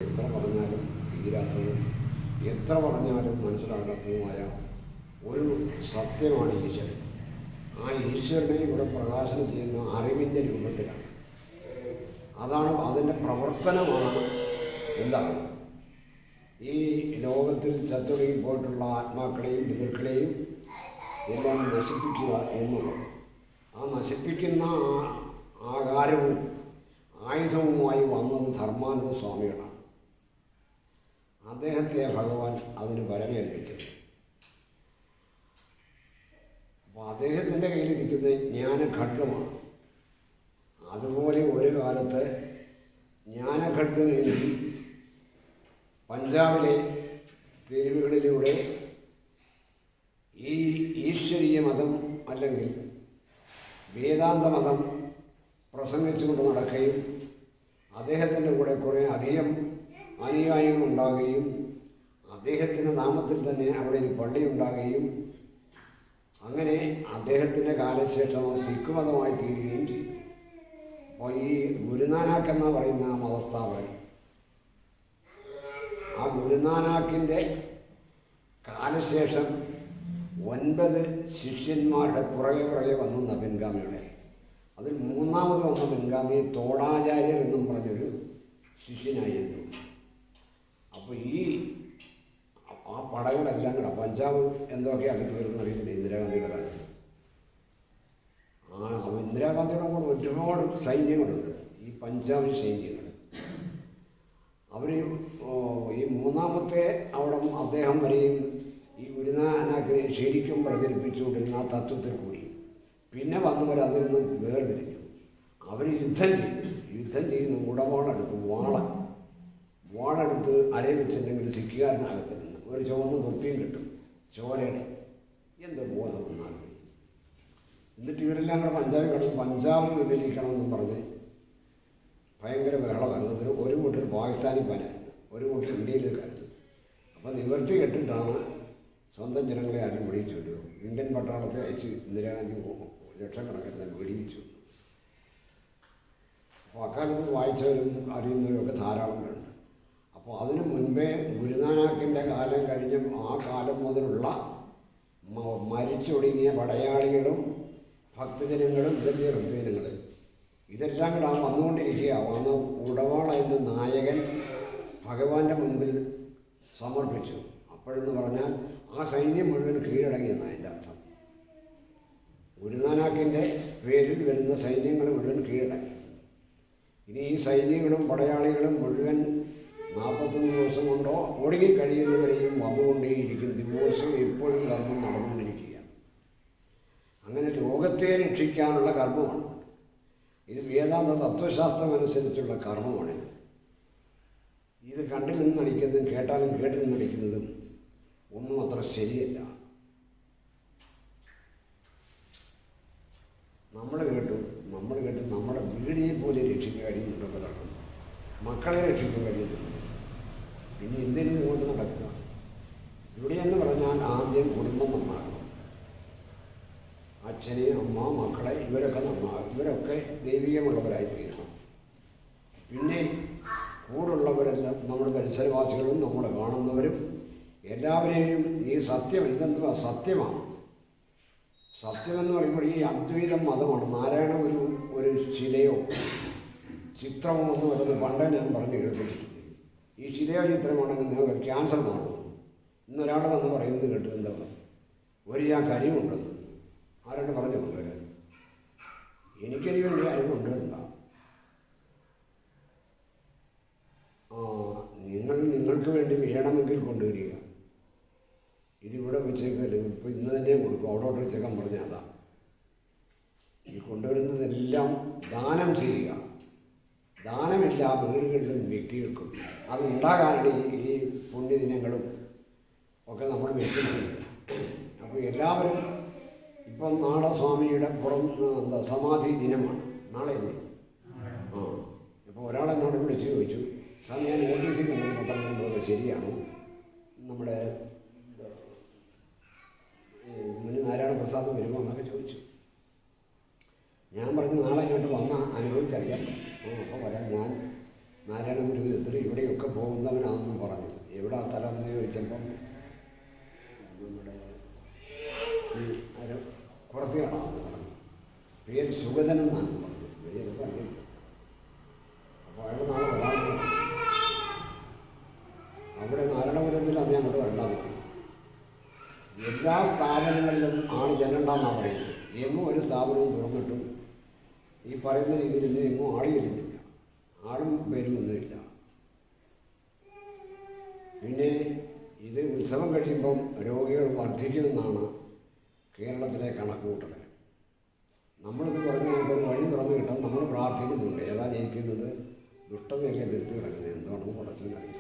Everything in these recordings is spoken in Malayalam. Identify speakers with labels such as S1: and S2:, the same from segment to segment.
S1: എത്ര പറഞ്ഞാലും തീരാത്തതും എത്ര പറഞ്ഞാലും മനസ്സിലാകാത്തതുമായ ഒരു സത്യമാണ് ഈശ്വരൻ ആ ഈശ്വരനെ ഇവിടെ പ്രകാശനം ചെയ്യുന്ന അറിവിൻ്റെ രൂപത്തിലാണ് അതാണ് അതിൻ്റെ പ്രവർത്തനമാണ് എന്താണ് ഈ ലോകത്തിൽ ചത്തൊടുങ്ങി പോയിട്ടുള്ള ആത്മാക്കളെയും പിതൃക്കളെയും എല്ലാം നശിപ്പിക്കുക എന്നുള്ളത് ആ നശിപ്പിക്കുന്ന ആ ആകാരവും ആയുധവുമായി വന്നത് ധർമാനന്ദ സ്വാമികളാണ് അദ്ദേഹത്തെ ഭഗവാൻ അതിന് പരമേൽപ്പിച്ചത് അപ്പോൾ അദ്ദേഹത്തിൻ്റെ കയ്യിലിരിക്കുന്ന ജ്ഞാനഖഡ്ഗമാണ് അതുപോലെ ഒരു കാലത്ത് ജ്ഞാനഖഡ്ഗം എഴുതി പഞ്ചാബിലെ തെരുവുകളിലൂടെ ഈ ഈശ്വരീയ മതം അല്ലെങ്കിൽ വേദാന്ത മതം പ്രസംഗിച്ചുകൊണ്ട് നടക്കുകയും അദ്ദേഹത്തിൻ്റെ കൂടെ കുറേ അധികം അനുയായികൾ ഉണ്ടാകുകയും അദ്ദേഹത്തിൻ്റെ നാമത്തിൽ തന്നെ അവിടെ ഒരു പള്ളി ഉണ്ടാകുകയും അങ്ങനെ അദ്ദേഹത്തിൻ്റെ കാലശേഷം സിഖ് മതമായി തീരുകയും ചെയ്തു അപ്പോൾ ഈ ഗുരുനാനാക്ക് എന്ന് പറയുന്ന ആ മതസ്ഥാപകൻ ആ ഗുരുനാനാക്കിൻ്റെ കാലശേഷം ഒൻപത് ശിഷ്യന്മാരുടെ പുറകെ പുറകെ വന്നു പിൻഗാമിയുടെ അതിൽ മൂന്നാമത് വന്ന പിൻഗാമി തോടാചാര്യർ എന്നും പറഞ്ഞൊരു ശിഷ്യനായിരുന്നു അപ്പോൾ ഈ ആ പടകളെല്ലാം കൂടെ പഞ്ചാബ് എന്തൊക്കെ അകത്ത് വരുന്ന അറിയത്തില്ല ഇന്ദിരാഗാന്ധിയുടെ കാലത്ത് ആ അപ്പോൾ ഇന്ദിരാഗാന്ധിയുടെ കൂടെ ഒരുപാട് സൈന്യങ്ങളുണ്ട് ഈ പഞ്ചാബ് സൈന്യങ്ങൾ അവർ ഈ മൂന്നാമത്തെ അവിടെ അദ്ദേഹം വരെയും ഈ ഗുരുനാനാക്കിനെ ശരിക്കും പ്രചരിപ്പിച്ചുകൊണ്ടിരുന്ന ആ തത്വത്തിൽ കൂടി പിന്നെ വന്നവർ അതിൽ നിന്ന് വേർതിരിഞ്ഞു അവർ യുദ്ധം ചെയ്തു യുദ്ധം ചെയ്യുന്ന ഉടവാളെടുത്ത് വാള വാളെടുത്ത് അരയിൽ വെച്ചിട്ടുണ്ടെങ്കിൽ സിക്കുകാരനകത്ത് നിന്ന് ഒരു ചുവന്ന തൊപ്പിയും കിട്ടും ചോരയുടെ എന്തോ ബോധം വന്നാൽ എന്നിട്ട് ഇവരെല്ലാം കൂടെ പഞ്ചാബ് കിടന്ന് പഞ്ചാബ് വിഭജിക്കണമെന്നും പറഞ്ഞ് ഭയങ്കര ബഹളമായിരുന്നു അതിൽ ഒരു കൂട്ടർ പാകിസ്ഥാനിൽ പാനായിരുന്നു ഒരു കൂട്ടർ ഇന്ത്യയിലേക്കായിരുന്നു അപ്പോൾ നിവർത്തി കെട്ടിട്ടാണ് സ്വന്തം ജനങ്ങളെ ആരും വെടിയിച്ചു വിട്ടത് ഇന്ത്യൻ പട്ടാളത്തെ അയച്ച് ഇന്ദിരാഗാന്ധി ലക്ഷക്കണക്കിന് വെടിയിച്ചു അപ്പോൾ അക്കാലത്ത് വായിച്ചവരും അറിയുന്നവരും ഒക്കെ ധാരാളം പേരുണ്ട് അപ്പോൾ അതിനു മുൻപേ ഗുരുനാനാക്കിൻ്റെ കാലം കഴിഞ്ഞ ആ കാലം മുതലുള്ള മ- മരിച്ചൊടുങ്ങിയ പടയാളികളും ഭക്തജനങ്ങളും ഇതല്ലേ ഭക്തജനങ്ങൾ ഇതെല്ലാം കൂടെ ആ വന്നുകൊണ്ടിരിക്കുക വന്ന ഉടവാള എന്ന നായകൻ ഭഗവാന്റെ മുൻപിൽ സമർപ്പിച്ചു അപ്പോഴെന്ന് പറഞ്ഞാൽ ആ സൈന്യം മുഴുവൻ കീഴടങ്ങിയെന്നാണ് അതിൻ്റെ അർത്ഥം ഗുരുനാനാക്കിൻ്റെ പേരിൽ വരുന്ന സൈന്യങ്ങൾ മുഴുവൻ കീഴടങ്ങി ഇനി ഈ സൈന്യങ്ങളും പടയാളികളും മുഴുവൻ നാൽപ്പത്തൊന്ന് ദിവസം കൊണ്ടോ ഒടുങ്ങി കഴിയുന്നവരെയും വന്നുകൊണ്ടേയിരിക്കും ദിവസവും എപ്പോഴും കർമ്മം നടന്നുകൊണ്ടിരിക്കുകയാണ് അങ്ങനെ ലോകത്തെ രക്ഷിക്കാനുള്ള കർമ്മമാണ് ഇത് വേദാന്ത തത്വശാസ്ത്രം അനുസരിച്ചുള്ള കർമ്മമാണ് ഇത് കണ്ടിൽ നിന്ന് നടിക്കുന്നതും കേട്ടാലും കേട്ടിൽ നിന്ന് നടിക്കുന്നതും ഒന്നും അത്ര ശരിയല്ല നമ്മൾ കേട്ടു നമ്മൾ കേട്ടു നമ്മുടെ വീടിനെ പോലും രക്ഷിക്കാൻ കഴിയുന്നുണ്ട് പലർക്കും മക്കളെ രക്ഷിക്കാൻ കഴിയുന്നുണ്ട് പിന്നെ എന്തിനും ഇങ്ങോട്ട് നടക്കുക ഇവിടെ എന്ന് പറഞ്ഞാൽ ആദ്യം കുടുംബം നന്നാകണം അച്ഛനെ അമ്മ മക്കളെ ഇവരൊക്കെ നന്നാകും ഇവരൊക്കെ ദൈവികമുള്ളവരായി തീരണം പിന്നെ കൂടുള്ളവരെല്ലാം നമ്മുടെ പരിസരവാസികളും നമ്മൾ കാണുന്നവരും എല്ലാവരെയും ഈ സത്യം ഇതെന്തുവാ സത്യമാണ് സത്യമെന്ന് പറയുമ്പോൾ ഈ അദ്വൈതം മതമാണ് നാരായണ ഒരു ഒരു ശിലയോ ചിത്രമോ എന്ന് പറയുന്നത് പണ്ടേ ഞാൻ പറഞ്ഞു കേൾപ്പിച്ചിട്ടുണ്ട് ഈ ശിലയോ ചിത്രമാണെങ്കിൽ നിങ്ങൾക്ക് ക്യാൻസർ മാറും ഇന്നൊരാൾ വന്ന് പറയുന്നത് കേട്ടു എന്താ ഒരു ഞാൻ കരിവുണ്ടെന്ന് ആരോട് പറഞ്ഞു കൊണ്ടുവരാൻ എനിക്കരി വേണ്ടി ആരും കൊണ്ടുവരണ്ട ആ നിങ്ങൾ നിങ്ങൾക്ക് വേണ്ടി വേണമെങ്കിൽ കൊണ്ടുവരിക ഇതിവിടെ വെച്ചേക്കല്ലേ ഇപ്പോൾ ഇന്ന് തന്നെ കൊടുക്കും അവിടോട്ട് വെച്ചേക്കാൻ പറഞ്ഞ അതാ ഈ കൊണ്ടുവരുന്നതെല്ലാം ദാനം ചെയ്യുക ദാനമില്ല വീടുകളിലും വ്യക്തികൾക്കും അത് ഉണ്ടാകാനാണ് ഈ ഈ പുണ്യദിനങ്ങളും ഒക്കെ നമ്മൾ വെച്ചിട്ടുണ്ട് അപ്പോൾ എല്ലാവരും ഇപ്പം നാളെ സ്വാമിയുടെ പുറം എന്താ സമാധി ദിനമാണ് നാളെ അല്ലേ ആ അപ്പോൾ ഒരാൾ എന്നോട് വിളിച്ച് ചോദിച്ചു സ്വാമി ഞാൻ ഓഫീസിൽ കൊണ്ടുവന്ന് പത്രം കൊണ്ടുവന്നത് ശരിയാണോ നമ്മുടെ എന്താ, ഈ മുനി നാരായണ പ്രസാദ് വരുമോ എന്നൊക്കെ ചോദിച്ചു ഞാൻ പറഞ്ഞു നാളെ ഇങ്ങോട്ട് വന്ന അനുഭവിച്ചറിയാം ആ അപ്പോൾ വരാം ഞാൻ നാരായണ ഗുരുവിധത്തിൽ ഇവിടെയൊക്കെ പോകുന്നവനാണെന്ന് പറഞ്ഞു എവിടെ ആ സ്ഥലം എന്ന് ചോദിച്ചപ്പം നമ്മുടെ ഈ ആരോ പുറത്ത് കാണാമെന്ന് പറഞ്ഞു പേര് സുഗതൻ എന്നാണ് പറഞ്ഞു പേര് പറഞ്ഞില്ല അപ്പോൾ അയാൾ നാളെ വരാമെന്ന് പറഞ്ഞു അവിടെ നാരായണപുരത്തിൽ അന്ന് അങ്ങോട്ട് വരണ്ടാന്ന് പറഞ്ഞു എല്ലാ സ്ഥാപനങ്ങളിലും ആൾ ചെല്ലണ്ടെന്നാണ് പറയുന്നത് എങ്ങും ഒരു സ്ഥാപനവും തുറന്നിട്ടും ഈ പറയുന്ന രീതിയിൽ ഇന്ന് എങ്ങും ആൾ വരുന്നില്ല ആളും വരുമൊന്നുമില്ല പിന്നെ ഇത് ഉത്സവം കഴിയുമ്പം രോഗികൾ വർദ്ധിക്കുമെന്നാണ് കേരളത്തിലെ കണക്കുകൂട്ടൽ നമ്മളിത് പറഞ്ഞ് നമുക്കൊരു വഴി തുറന്നു കിട്ടാൻ നമ്മൾ പ്രാർത്ഥിക്കുന്നുണ്ട് ഏതാ ജയിക്കുന്നത് ദുഷ്ടതയൊക്കെ വരുത്തി കിടക്കുന്നത് എന്താണെന്ന് പടച്ചിനറിയാം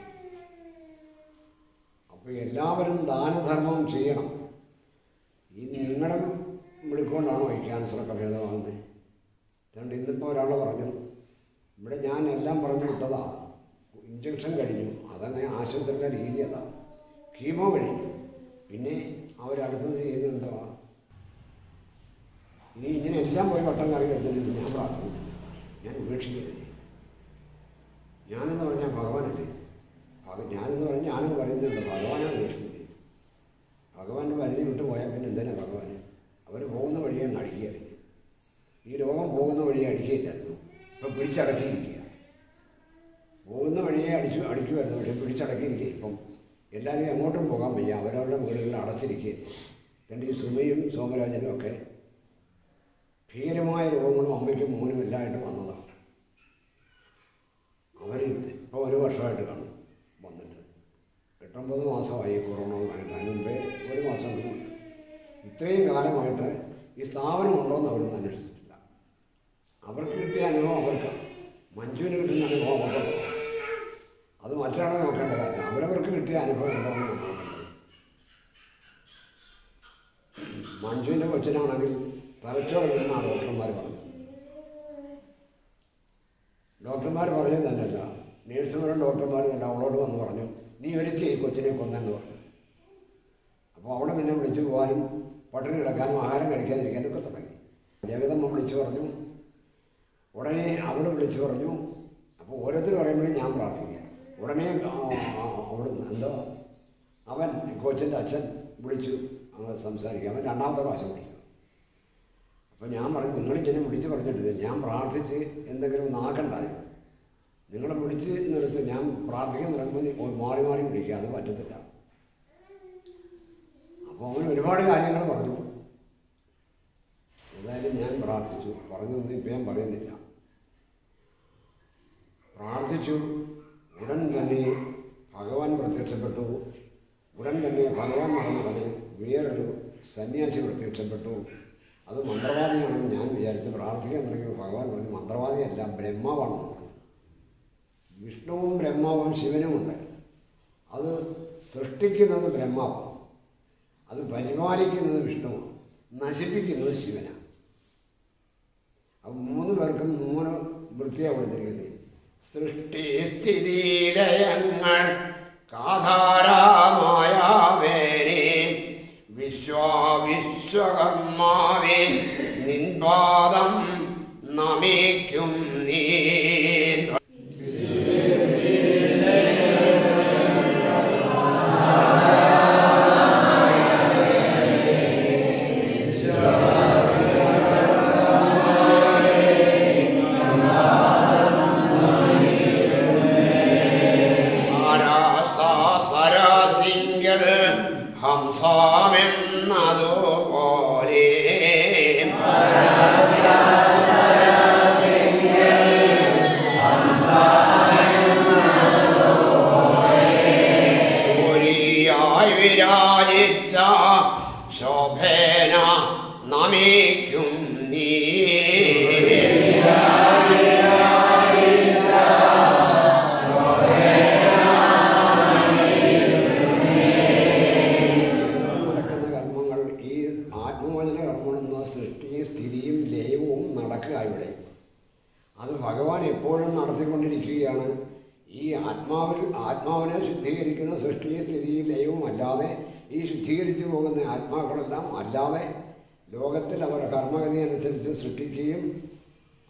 S1: അപ്പോൾ എല്ലാവരും ദാനധർമ്മം ചെയ്യണം ഈ നിങ്ങളുടെ മിടുക്കൊണ്ടാണോ ഈ ക്യാൻസറൊക്കെ ഭേദമാകുന്നത് അതുകൊണ്ട് ഇന്നിപ്പോൾ ഒരാൾ പറഞ്ഞു ഇവിടെ ഞാൻ എല്ലാം പറഞ്ഞു വിട്ടതാ ഇഞ്ചക്ഷൻ കഴിഞ്ഞു അതങ്ങനെ ആശുപത്രിയുടെ രീതി അതാ കീമോ കഴിഞ്ഞു പിന്നെ അവരടുത്തത് ചെയ്യുന്നത് എന്താ ഇനി ഇങ്ങനെ എല്ലാം പോയി വട്ടം കറി വരുന്നില്ല ഞാൻ പ്രാർത്ഥിക്കുന്നില്ല ഞാൻ ഉപേക്ഷിക്കുന്നില്ല ഞാനെന്ന് പറഞ്ഞാൽ ഭഗവാനല്ലേ ഭഗ ഞാനെന്ന് പറഞ്ഞാൽ ഞാനും പറയുന്നുണ്ട് ഭഗവാനാണ് ഉപേക്ഷിക്കുന്നത് ഭഗവാന്റെ പരിധി വിട്ട് പോയാൽ പിന്നെ എന്തിനാ ഭഗവാൻ അവർ പോകുന്ന വഴിയെ അങ്ങ് അടിക്കുകയായിരുന്നു ഈ രോഗം പോകുന്ന വഴിയെ അടിക്കുകയില്ലായിരുന്നു ഇപ്പം പിടിച്ചടക്കിയിരിക്കുക പോകുന്ന വഴിയെ അടിച്ചു അടിക്കുമായിരുന്നു പക്ഷെ പിടിച്ചടക്കിയിരിക്കുക ഇപ്പം എല്ലാവരും എങ്ങോട്ടും പോകാൻ വയ്യ അവരവരുടെ വീടുകളിൽ അടച്ചിരിക്കുകയില്ല എൻ്റെ ഈ സുമയും സോമരാജനും ഒക്കെ ഭീകരമായ രോഗങ്ങളും അമ്മയ്ക്കും മോനും എല്ലാമായിട്ട് വന്നതാണ് അവർ ഇപ്പോൾ ഒരു വർഷമായിട്ട് കാണും വന്നിട്ട് എട്ടൊമ്പത് മാസമായി കൊറോണ വന്നിട്ട് അതിന് മുമ്പേ ഒരു മാസം കൂടി ഇത്രയും കാലമായിട്ട് ഈ സ്ഥാപനം ഉണ്ടോയെന്ന് അവരൊന്നും അന്വേഷിച്ചിട്ടില്ല അവർക്ക് കിട്ടിയ അനുഭവം അവർക്ക് മഞ്ജുവിന് കിട്ടുന്ന അനുഭവം അവർക്ക് അത് മറ്റൊരാളെ നോക്കേണ്ട കാര്യം അവരവർക്ക് കിട്ടിയ അനുഭവം എന്താണെന്ന് നോക്കേണ്ടത് മഞ്ജുവിൻ്റെ കൊച്ചിനാണെങ്കിൽ തലച്ചോറില്ലെന്നാണ് ഡോക്ടർമാർ പറഞ്ഞത് ഡോക്ടർമാർ പറഞ്ഞത് തന്നെയല്ല നേഴ്സുമാരും ഡോക്ടർമാരും എല്ലാം അവളോട് വന്ന് പറഞ്ഞു നീ ഒരുത്തി ഈ കൊച്ചിനെ കൊന്നെന്ന് പറഞ്ഞു അപ്പോൾ അവളെ പിന്നെ വിളിച്ചു പോകാനും പട്ടിണി കിടക്കാനും ആഹാരം കഴിക്കാതിരിക്കാനും ഒക്കെ തുടങ്ങി ജഗതമ്മ വിളിച്ചു പറഞ്ഞു ഉടനെ അവൾ വിളിച്ചു പറഞ്ഞു അപ്പോൾ ഓരോരുത്തർ പറയുമ്പോഴും ഞാൻ പ്രാർത്ഥിക്കുക ഉടനെ ആ, ആ, അവിടുന്ന് എന്തോ അവൻ കോച്ചിൻ്റെ അച്ഛൻ വിളിച്ചു അങ്ങ് സംസാരിക്കുക അവൻ രണ്ടാമത്തെ പ്രാവശ്യം വിളിക്കും അപ്പോൾ ഞാൻ പറഞ്ഞു നിങ്ങളിങ്ങനെ വിളിച്ച് പറഞ്ഞിട്ട് ഞാൻ പ്രാർത്ഥിച്ച് എന്തെങ്കിലും നാക്കണ്ടായോ നിങ്ങളെ വിളിച്ച് നിർത്തി ഞാൻ പ്രാർത്ഥിക്കാൻ തുടങ്ങുമ്പോൾ മാറി മാറി വിളിക്കുക അത് പറ്റത്തില്ല അപ്പോൾ അവൻ ഒരുപാട് കാര്യങ്ങൾ പറഞ്ഞു ഏതായാലും ഞാൻ പ്രാർത്ഥിച്ചു പറഞ്ഞൊന്നും ഇപ്പം ഞാൻ പറയുന്നില്ല പ്രാർത്ഥിച്ചു ഉടൻ തന്നെ ഭഗവാൻ പ്രത്യക്ഷപ്പെട്ടു ഉടൻ തന്നെ ഭഗവാൻ നടന്നുടനെ വേറൊരു സന്യാസി പ്രത്യക്ഷപ്പെട്ടു അത് മന്ത്രവാദിയാണെന്ന് ഞാൻ വിചാരിച്ച് പ്രാർത്ഥിക്കാൻ തുടങ്ങിയപ്പോൾ ഭഗവാൻ പറഞ്ഞു മന്ത്രവാദിയല്ല ബ്രഹ്മാവാണെന്ന് പറഞ്ഞു വിഷ്ണുവും ബ്രഹ്മാവും ശിവനുമുണ്ട് അത് സൃഷ്ടിക്കുന്നത് ബ്രഹ്മാവാണ് അത് പരിപാലിക്കുന്നത് വിഷ്ണുവാണ് നശിപ്പിക്കുന്നത് ശിവനാണ് അപ്പം മൂന്ന് പേർക്കും മൂന്ന് വൃത്തിയാണ് കൊടുത്തിരിക്കുന്നത് സൃഷ്ടി സ്ഥിതിലയങ്ങൾ കാധാരമായാവേനെ വിശ്വാവിശ്വകർമാവേ നിൻപാദം നമിക്കും നീ സരസിംഗൽ ഹംസാമെന്നതുപോലെ സൂര്യായി വിരാജിച്ച ശോഭേന നമിക്കും നീ നടക്കുന്ന കർമ്മങ്ങൾ ഈ ആത്മവചന കർമ്മം എന്ന സൃഷ്ടിയും സ്ഥിതിയും ലയവും നടക്കുക ഇവിടെ അത് ഭഗവാൻ എപ്പോഴും നടത്തിക്കൊണ്ടിരിക്കുകയാണ് ഈ ആത്മാവിൽ ആത്മാവിനെ ശുദ്ധീകരിക്കുന്ന സൃഷ്ടിയും സ്ഥിതിയും ലയവും അല്ലാതെ ഈ ശുദ്ധീകരിച്ചു പോകുന്ന ആത്മാക്കളെല്ലാം അല്ലാതെ ലോകത്തിൽ അവർ കർമ്മഗതി അനുസരിച്ച് സൃഷ്ടിക്കുകയും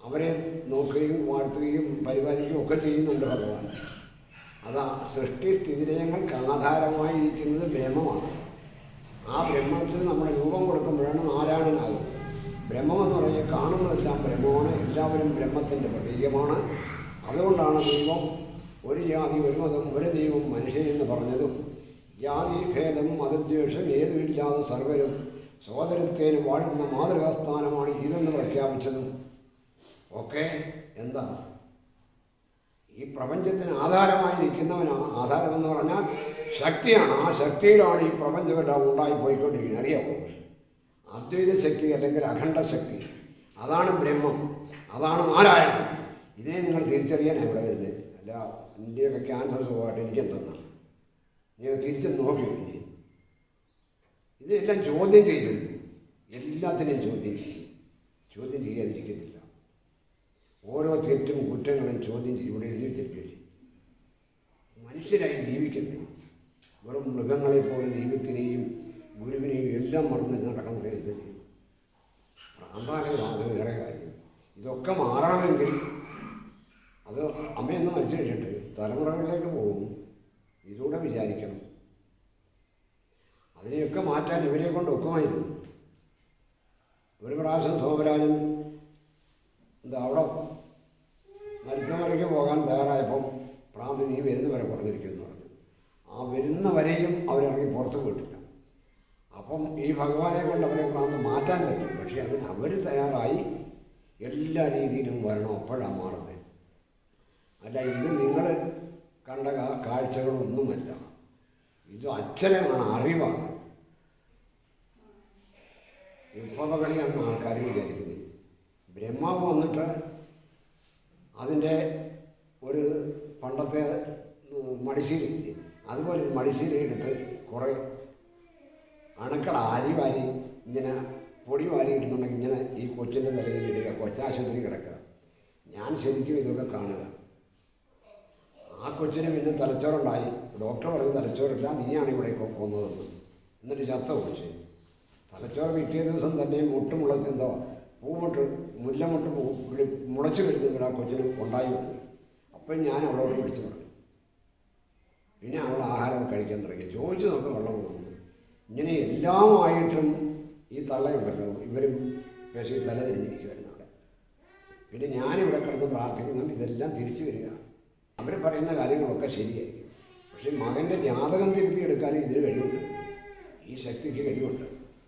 S1: അവരെ നോക്കുകയും വാഴ്ത്തുകയും പരിപാലിക്കുകയും ഒക്കെ ചെയ്യുന്നുണ്ട് ഭഗവാൻ അതാ സൃഷ്ടി സ്ഥിതിലയങ്ങൾക്ക് ആധാരമായിരിക്കുന്നത് ബ്രഹ്മമാണ് ആ ബ്രഹ്മത്തിന് നമ്മുടെ രൂപം കൊടുക്കുമ്പോഴാണ് നാരായണനാകുന്നത് ബ്രഹ്മമെന്ന് പറഞ്ഞാൽ കാണുന്നതെല്ലാം ബ്രഹ്മമാണ് എല്ലാവരും ബ്രഹ്മത്തിൻ്റെ പ്രതീകമാണ് അതുകൊണ്ടാണ് ദൈവം ഒരു ജാതി ഒരു മതം ഒരു ദൈവം മനുഷ്യൻ എന്ന് പറഞ്ഞതും ജാതി ഭേദം മതദ്വേഷം ഏതുമില്ലാതെ സർവരും സോദരത്തേന് വാഴുന്ന മാതൃകാസ്ഥാനമാണ് ഇതെന്ന് പ്രഖ്യാപിച്ചതും ഒക്കെ എന്താ ഈ പ്രപഞ്ചത്തിന് ആധാരമായി നിൽക്കുന്നവനാണ് ആധാരമെന്ന് പറഞ്ഞാൽ ശക്തിയാണ് ആ ശക്തിയിലാണ് ഈ പ്രപഞ്ചമെല്ലാം ഉണ്ടായി പോയിക്കൊണ്ടിരിക്കുന്നത് അറിയാമോ അദ്വൈത ശക്തി അല്ലെങ്കിൽ അഖണ്ഡ ശക്തി അതാണ് ബ്രഹ്മം അതാണ് നാരായണൻ ഇതിനെ നിങ്ങൾ തിരിച്ചറിയാൻ ഇവിടെ വരുന്നത് അല്ല ഇന്ത്യയൊക്കെ ക്യാൻസർ സുഖമായിട്ട് എനിക്കെന്തെന്നാണ് നിങ്ങൾ തിരിച്ച് നോക്കി ഇനി ഇതെല്ലാം ചോദ്യം ചെയ്യും എല്ലാത്തിനെയും ചോദ്യം ചെയ്യും ചോദ്യം ചെയ്യാതിരിക്കത്തില്ല ഓരോ തെറ്റും കുറ്റങ്ങളും ചോദ്യം ചെയ്യും ഇവിടെ എഴുതി വെച്ചിരിക്കില്ലേ മനുഷ്യരായി ജീവിക്കുന്നത് വെറും മൃഗങ്ങളെ പോലെ ദൈവത്തിനെയും ഗുരുവിനെയും എല്ലാം മറന്ന് നടക്കുന്ന എന്ത് ചെയ്യും പ്രാന്താലയമാണ് വേറെ കാര്യം ഇതൊക്കെ മാറണമെങ്കിൽ അത് അമ്മയൊന്ന് മനസ്സിലാക്കിയിട്ട് തലമുറകളിലേക്ക് പോകും ഇതൂടെ വിചാരിക്കണം അതിനെയൊക്കെ മാറ്റാൻ ഇവരെ കൊണ്ട് ഒക്കുമായിരുന്നു ഒരു പ്രാവശ്യം സോമരാജൻ എന്താ അവിടെ മരുത്തുമലയ്ക്ക് പോകാൻ തയ്യാറായപ്പം പ്രാന്ത് നീ വരുന്നവരെ പറഞ്ഞിരിക്കുന്നു പറഞ്ഞു ആ വരുന്നവരെയും അവരിറങ്ങി പുറത്തു പോയിട്ടില്ല അപ്പം ഈ ഭഗവാനെ കൊണ്ട് അവരെ പ്രാന്ത് മാറ്റാൻ പറ്റും പക്ഷേ അതിന് അവർ തയ്യാറായി എല്ലാ രീതിയിലും വരണം അപ്പോഴാണ് മാറുന്നത് അല്ല ഇത് നിങ്ങൾ കണ്ട കാ- കാഴ്ചകളൊന്നുമല്ല ഇത് അക്ഷരമാണ് അറിവാണ് വിപ്ലവകളിയാണ് ആൾക്കാർ വിചാരിക്കുന്നത് ബ്രഹ്മാവ് വന്നിട്ട് അതിൻ്റെ ഒരു പണ്ടത്തെ ഉം, മടിശീലയില്ലേ അതുപോലെ ഒരു മടിശീല എടുത്ത് കുറേ അണുക്കൾ ആരി വാരി ഇങ്ങനെ പൊടി വാരി ഇടുന്നുണ്ടെങ്കിൽ ഇങ്ങനെ ഈ കൊച്ചിൻ്റെ നിലയിൽ ഇടുക കൊച്ചാശുപത്രി കിടക്കുക ഞാൻ ശരിക്കും ഇതൊക്കെ കാണുക ആ കൊച്ചിന് പിന്നെ തലച്ചോറുണ്ടായി ഡോക്ടർ പറഞ്ഞു തലച്ചോറില്ല നീയാണ് ഇവിടെ കൊ- കൊന്നതെന്ന് എന്നിട്ട് ചത്ത കുറിച്ച് തലച്ചോറ് പിറ്റേ ദിവസം തന്നെ മുട്ട് മുളച്ച് എന്തോ പൂമുട്ട് മുല്ലമുട്ട് പൂ വിളി- മുളച്ച് വരുന്നത് ആ കൊച്ചിന് ഉണ്ടായി വന്നു അപ്പം ഞാൻ അവളോട് വിളിച്ചു പറഞ്ഞു പിന്നെ അവൾ ആഹാരം കഴിക്കാൻ തുടങ്ങി ചോദിച്ചു നോക്ക് വെള്ളം വന്നു ഇങ്ങനെ എല്ലാമായിട്ടും ഈ തള്ളയുണ്ടല്ലോ ഇവരും പേശി തല തിരിഞ്ഞിരിക്കുമായിരുന്നു അവിടെ പിന്നെ ഞാനിവിടെ കിടന്ന് പ്രാർത്ഥിക്കുന്നുണ്ട് ഇതെല്ലാം തിരിച്ചു വരിക അവർ പറയുന്ന കാര്യങ്ങളൊക്കെ ശരിയായിരിക്കും പക്ഷേ മകൻ്റെ ജാതകം തിരുത്തിയെടുക്കാനും ഇതിന് കഴിവുണ്ട് ഈ ശക്തിക്ക് കഴിവുണ്ട്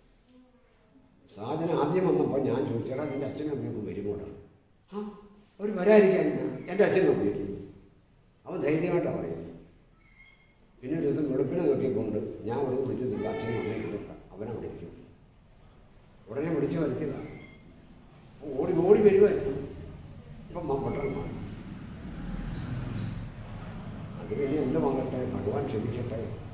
S1: സാധനം ആദ്യം വന്നപ്പോൾ ഞാൻ ചോദിച്ചേടാ നിൻ്റെ അച്ഛനും അമ്മയൊക്കെ വരുമോടാ ആ അവർ വരാതിരിക്കാൻ എൻ്റെ അച്ഛനും അമ്മയിട്ടു അവൻ ധൈര്യമായിട്ടാണ് പറയുന്നത് പിന്നെ ഒരു ദിവസം വെളുപ്പിനെ നോക്കിക്കൊണ്ട് ഞാൻ അവിടെ വിളിച്ചതില്ല അച്ഛനും അമ്മയും ഇല്ല അവനവിടെ ഇരിക്കും ഉടനെ വിളിച്ചു വരുത്തിയതാണ് ഓടി ഓടി വരുമായിരുന്നു ഇപ്പം മമ്പട്ടം മാറി അത് പിന്നെ എന്ത് വാങ്ങട്ടെ ഭഗവാൻ ക്ഷമിക്കട്ടെ